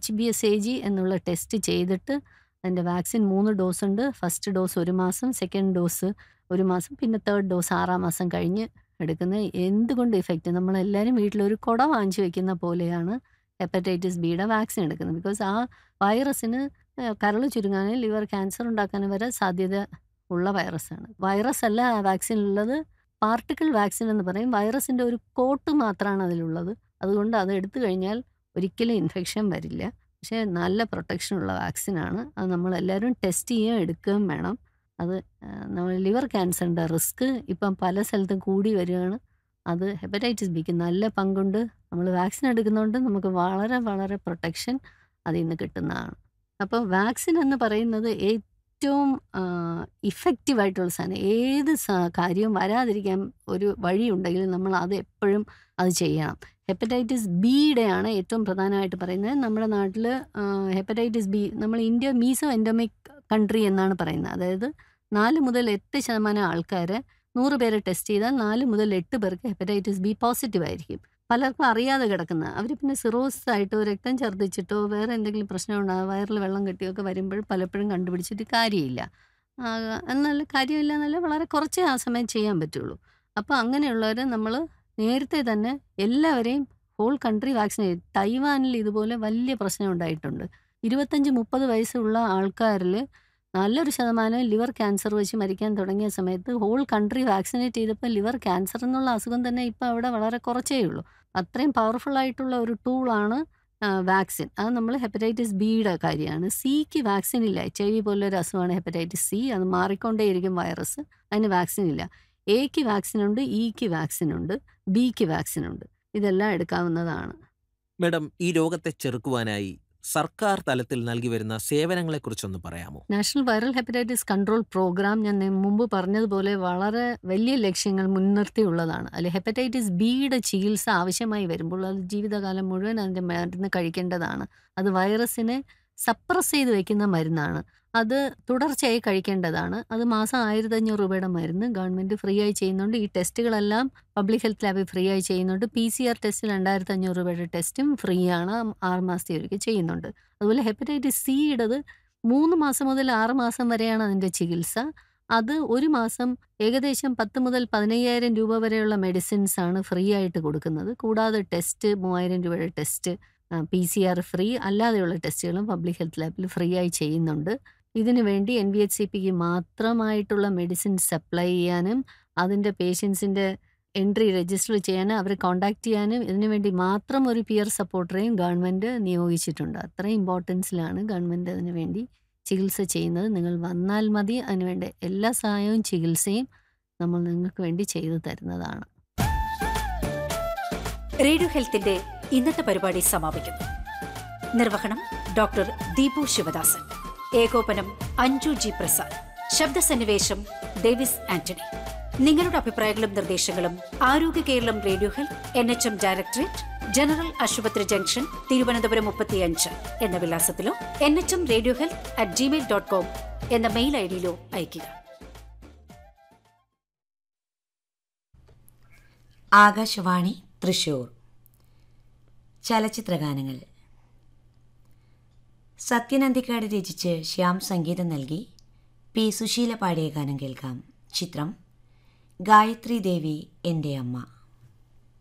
H B S A G എന്നുള്ള test ചെയ്തിട്ട് അതിൻ്റെ വാക്സിൻ മൂന്ന് ഡോസ് ഉണ്ട് ഫസ്റ്റ് ഡോസ് ഒരു മാസം സെക്കൻഡ് ഡോസ് ഒരു മാസം പിന്നെ തേർഡ് ഡോസ് ആറാം മാസം കഴിഞ്ഞ് എടുക്കുന്നത് എന്തുകൊണ്ട് ഇഫക്റ്റ് നമ്മളെല്ലാവരും വീട്ടിലൊരു കുട വാങ്ങിച്ചു വെക്കുന്ന പോലെയാണ് ഹെപ്പറ്റൈറ്റിസ് ബിയുടെ വാക്സിൻ എടുക്കുന്നത് ബിക്കോസ് ആ വൈറസിന് കരൾ ചുരുങ്ങാനും ലിവർ ക്യാൻസർ ഉണ്ടാക്കാനും വരെ സാധ്യത ഉള്ള വൈറസാണ് വൈറസ് അല്ല ആ വാക്സിനുള്ളത് പാർട്ടിക്കിൾ വാക്സിൻ എന്ന് പറയും വൈറസിൻ്റെ ഒരു കോട്ട് മാത്രമാണ് അതിലുള്ളത് അതുകൊണ്ട് അത് എടുത്തു കഴിഞ്ഞാൽ ഒരിക്കലും ഇൻഫെക്ഷൻ വരില്ല പക്ഷേ നല്ല പ്രൊട്ടക്ഷനുള്ള വാക്സിനാണ് അത് നമ്മളെല്ലാവരും ടെസ്റ്റ് ചെയ്യുകയും എടുക്കുകയും വേണം അത് നമ്മൾ ലിവർ ക്യാൻസറിൻ്റെ റിസ്ക് ഇപ്പം പല സ്ഥലത്തും കൂടി വരികയാണ് അത് ഹെപ്പറ്റൈറ്റിസ് ബിക്ക് നല്ല പങ്കുണ്ട് നമ്മൾ വാക്സിൻ എടുക്കുന്നതുകൊണ്ട് നമുക്ക് വളരെ വളരെ പ്രൊട്ടക്ഷൻ അതിൽ നിന്ന് കിട്ടുന്നതാണ് അപ്പോൾ വാക്സിൻ എന്ന് പറയുന്നത് ഏറ്റവും ഇഫക്റ്റീവായിട്ടുള്ള സാധനം ഏത് കാര്യവും വരാതിരിക്കാൻ ഒരു വഴിയുണ്ടെങ്കിൽ നമ്മൾ അത് എപ്പോഴും അത് ചെയ്യണം ഹെപ്പറ്റൈറ്റിസ് ബിയുടെയാണ് ഏറ്റവും പ്രധാനമായിട്ട് പറയുന്നത് നമ്മുടെ നാട്ടിൽ ഹെപ്പറ്റൈറ്റിസ് ബി നമ്മൾ ഇന്ത്യ മീസോ എൻഡോമിക് കൺട്രി എന്നാണ് പറയുന്നത് അതായത് നാല് മുതൽ എട്ട് ശതമാനം ആൾക്കാരെ നൂറ് പേരെ ടെസ്റ്റ് ചെയ്താൽ നാല് മുതൽ എട്ട് പേർക്ക് ഹെപ്പറ്റൈറ്റിസ് ബി പോസിറ്റീവ് ആയിരിക്കും പലർക്കും അറിയാതെ കിടക്കുന്ന അവർ പിന്നെ സിറോസ് ആയിട്ടോ രക്തം ഛർദ്ദിച്ചിട്ടോ വേറെ എന്തെങ്കിലും പ്രശ്നം ഉണ്ടാകും വയറിൽ വെള്ളം കെട്ടിയോ ഒക്കെ വരുമ്പോൾ പലപ്പോഴും കണ്ടുപിടിച്ചിട്ട് കാര്യമില്ല എന്നാൽ കാര്യമില്ല എന്നല്ല വളരെ കുറച്ചേ ആ സമയം ചെയ്യാൻ പറ്റുള്ളൂ അപ്പോൾ അങ്ങനെയുള്ളവർ നമ്മൾ നേരത്തെ തന്നെ എല്ലാവരെയും ഹോൾ കൺട്രി വാക്സിനേറ്റ് തൈവാനിൽ ഇതുപോലെ വലിയ പ്രശ്നം ഉണ്ടായിട്ടുണ്ട് ഇരുപത്തഞ്ച് മുപ്പത് വയസ്സുള്ള ആൾക്കാരിൽ നല്ലൊരു ശതമാനം ലിവർ ക്യാൻസർ വെച്ച് മരിക്കാൻ തുടങ്ങിയ സമയത്ത് ഹോൾ കൺട്രി വാക്സിനേറ്റ് ചെയ്തപ്പോൾ ലിവർ ക്യാൻസർ എന്നുള്ള അസുഖം തന്നെ ഇപ്പോൾ അവിടെ വളരെ കുറച്ചേ ഉള്ളൂ അത്രയും പവർഫുൾ ആയിട്ടുള്ള ഒരു ടൂളാണ് വാക്സിൻ അത് നമ്മൾ ഹെപ്പറ്റൈറ്റിസ് ബിയുടെ കാര്യമാണ് സിക്ക് വാക്സിൻ ഇല്ല എച്ച് ഐ വി പോലൊരു അസുഖമാണ് ഹെപ്പറ്റൈറ്റിസ് സി അത് മാറിക്കൊണ്ടേയിരിക്കും വൈറസ് അതിന് വാക്സിൻ ഇല്ല എക്ക് വാക്സിൻ ഉണ്ട് ഇക്ക് വാക്സിൻ ഉണ്ട് ബിക്ക് വാക്സിൻ ഉണ്ട് ഇതെല്ലാം എടുക്കാവുന്നതാണ് മേഡം ഈ രോഗത്തെ ചെറുക്കുവാനായി സർക്കാർ തലത്തിൽ നൽകി വരുന്ന സേവനങ്ങളെക്കുറിച്ചൊന്ന് പറയാമോ national viral hepatitis control programme ഞാൻ മുമ്പ് പറഞ്ഞതുപോലെ വളരെ വലിയ ലക്ഷ്യങ്ങൾ മുൻനിർത്തിയുള്ളതാണ് അതിൽ ഹെപ്പറ്റൈറ്റിസ് ബിയുടെ ചികിത്സ ആവശ്യമായി വരുമ്പോൾ അത് ജീവിതകാലം മുഴുവൻ അതിൻ്റെ മരുന്ന് കഴിക്കേണ്ടതാണ് അത് വൈറസിനെ സപ്രസ് ചെയ്ത് വെക്കുന്ന മരുന്നാണ് അത് തുടർച്ചയായി കഴിക്കേണ്ടതാണ് അത് മാസം ആയിരത്തി അഞ്ഞൂറ് രൂപയുടെ മരുന്ന് ഗവൺമെൻറ് ഫ്രീ ആയി ചെയ്യുന്നുണ്ട് ഈ ടെസ്റ്റുകളെല്ലാം പബ്ലിക് ഹെൽത്ത് ലാബിൽ ഫ്രീ ആയി ചെയ്യുന്നുണ്ട് പി സി ആർ ടെസ്റ്റ് രണ്ടായിരത്തി അഞ്ഞൂറ് രൂപയുടെ ടെസ്റ്റും ഫ്രീ ആണ് ആറ് മാസത്തെ ഒരിക്കൽ ചെയ്യുന്നുണ്ട് അതുപോലെ ഹെപ്പറ്റൈറ്റിസ് സിയുടേത് മൂന്ന് മാസം മുതൽ ആറ് മാസം വരെയാണ് അതിൻ്റെ ചികിത്സ അത് ഒരു മാസം ഏകദേശം പത്ത് മുതൽ പതിനയ്യായിരം രൂപ വരെയുള്ള മെഡിസിൻസ് ആണ് ഫ്രീ ആയിട്ട് കൊടുക്കുന്നത് കൂടാതെ ടെസ്റ്റ് മൂവായിരം രൂപയുടെ test P C R free അല്ലാതെയുള്ള ടെസ്റ്റുകളും പബ്ലിക് ഹെൽത്ത് ലാബിൽ ഫ്രീ ആയി ചെയ്യുന്നുണ്ട് ഇതിനു വേണ്ടി എൻ വി എച്ച് സി പിക്ക് മാത്രമായിട്ടുള്ള മെഡിസിൻ സപ്ലൈ ചെയ്യാനും അതിൻ്റെ പേഷ്യൻസിൻ്റെ എൻട്രി രജിസ്റ്റർ ചെയ്യാനും അവരെ കോൺടാക്ട് ചെയ്യാനും ഇതിനു വേണ്ടി മാത്രം ഒരു പിയർ സപ്പോർട്ടറെയും ഗവൺമെൻറ് നിയോഗിച്ചിട്ടുണ്ട് അത്രയും ഇമ്പോർട്ടൻസിലാണ് ഗവൺമെൻറ് അതിനു വേണ്ടി ചികിത്സ ചെയ്യുന്നത് നിങ്ങൾ വന്നാൽ മതി അതിനുവേണ്ട എല്ലാ സഹായവും ചികിത്സയും നമ്മൾ നിങ്ങൾക്ക് വേണ്ടി ചെയ്തു തരുന്നതാണ് റേഡിയോ ഹെൽത്തിന്റെ ഇന്നത്തെ പരിപാടി സമാപിക്കുന്നു നിർവഹണം ഡോക്ടർ ദീപു ശിവദാസൻ ഏകോപനം അഞ്ജു ജി പ്രസാദ് ശബ്ദസന്നിവേശം ഡേവിസ് ആന്റണി നിങ്ങളുടെ അഭിപ്രായങ്ങളും നിർദ്ദേശങ്ങളും Arogya Keralam radio health N H M directorate general ആശുപത്രി ജംഗ്ഷൻ തിരുവനന്തപുരം മുപ്പത്തിയഞ്ച് എന്ന വിലാസത്തിലോ N H M radio health at Gmail dot com എന്ന മെയിൽ ഐ ഡിയിലോ അയയ്ക്കുക ആകാശവാണി തൃശൂർ ചലച്ചിത്രഗാനങ്ങൾ സത്യനന്ദിക്കാട് രചിച്ച് ശ്യാം സംഗീതം നൽകി പി സുശീല പാടിയ ഗാനം കേൾക്കാം ചിത്രം ഗായത്രി ദേവി എൻ്റെ അമ്മ